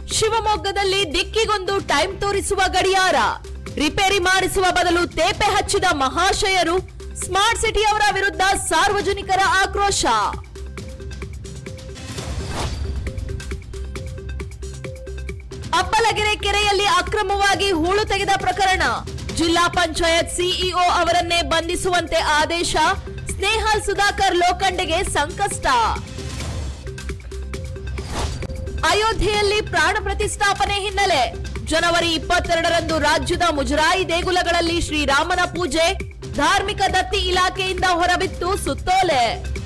ಶಿವಮೊಗ್ಗದಲ್ಲಿ ದಿಕ್ಕಿಗೊಂದು ಟೈಮ್ ತೋರಿಸುವ ಗಡಿಯಾರ ರಿಪೇರಿ ಮಾಡಿಸುವ ಬದಲು ತೇಪೆ ಹಚ್ಚಿದ ಮಹಾಶಯರು ಸ್ಮಾರ್ಟ್ ಸಿಟಿಯವರ ವಿರುದ್ಧ ಸಾರ್ವಜನಿಕರ ಆಕ್ರೋಶ ಅಪ್ಪಲಗೆರೆ ಕೆರೆಯಲ್ಲಿ ಅಕ್ರಮವಾಗಿ ಹೂಳು ತೆಗೆದ ಪ್ರಕರಣ ಜಿಲ್ಲಾ ಪಂಚಾಯತ್ ಸಿಇಒ ಅವರನ್ನೇ ಬಂಧಿಸುವಂತೆ ಆದೇಶ ಸ್ನೇಹಲ್ ಸುಧಾಕರ್ ಲೋಖಂಡೆಗೆ ಸಂಕಷ್ಟ ಅಯೋಧ್ಯೆಯಲ್ಲಿ ಪ್ರಾಣ ಪ್ರತಿಷ್ಠಾಪನೆ ಹಿನ್ನೆಲೆ ಜನವರಿ ಇಪ್ಪತ್ತೆರಡರಂದು ರಾಜ್ಯದ ಮುಜರಾಯಿ ದೇಗುಲಗಳಲ್ಲಿ ಶ್ರೀರಾಮನ ಪೂಜೆ ಧಾರ್ಮಿಕ ದತ್ತಿ ಇಲಾಖೆಯಿಂದ ಹೊರಬಿತ್ತು ಸುತ್ತೋಲೆ